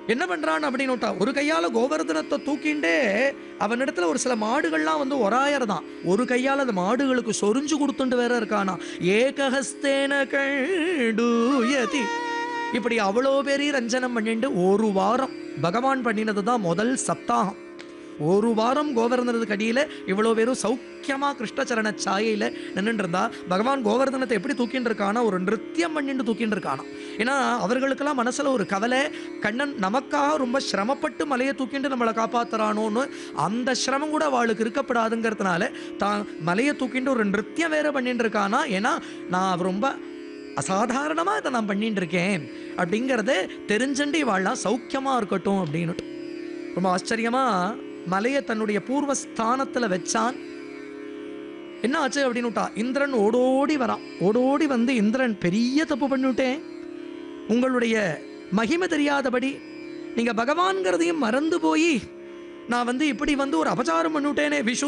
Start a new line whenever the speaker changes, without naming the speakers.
என்ன பண்றான் அப்படின்னு ஒரு கையால கோவர்தனத்தை தூக்கிண்டே அவனிடத்துல ஒரு சில மாடுகள்லாம் வந்து ஒராயறதான் ஒரு கையால அந்த மாடுகளுக்கு சொரிஞ்சு கொடுத்துட்டு வேற இருக்கானா ஏகஹஸ்தேன கண்டூயதி இப்படி அவ்வளோ பெரிய ரஞ்சனம் பண்ணிட்டு ஒரு வாரம் பகவான் பண்ணினது தான் முதல் சப்தாகம் ஒரு வாரம் கோவர்தனத்துக்கு அடியில் இவ்வளோ பேரும் சௌக்கியமாக கிருஷ்ணச்சரண சாயையில் நின்றுட்டு இருந்தா பகவான் கோவர்தனத்தை எப்படி தூக்கிட்டு இருக்கானா ஒரு நிருத்தியம் பண்ணிட்டு தூக்கிட்டு இருக்கானா ஏன்னா அவர்களுக்கெல்லாம் மனசில் ஒரு கவலை கண்ணன் நமக்காக ரொம்ப சிரமப்பட்டு மலையை தூக்கிட்டு நம்மளை காப்பாத்துறானோன்னு அந்த சிரமம் கூட அவளுக்கு இருக்கப்படாதுங்கிறதுனால தான் மலையை தூக்கிட்டு ஒரு நிருத்தியம் வேற பண்ணிட்டு இருக்கானா ஏன்னா நான் ரொம்ப அசாதாரணமாக இதை நான் பண்ணிட்டு இருக்கேன் அப்படிங்கிறத தெரிஞ்சுட்டு இவாள்லாம் சௌக்கியமாக இருக்கட்டும் அப்படின்னு ரொம்ப ஆச்சரியமாக மலையை தன்னுடைய பூர்வ ஸ்தானத்தில் வச்சான் என்ன ஆச்சு அப்படின்னுட்டா இந்திரன் ஓடோடி வரான் ஓடோடி வந்து இந்திரன் பெரிய தப்பு பண்ணிவிட்டேன் உங்களுடைய மகிமை தெரியாதபடி நீங்கள் பகவான்கிறதையும் மறந்து போய் நான் வந்து இப்படி வந்து ஒரு அபச்சாரம் பண்ணிவிட்டேனே விஷு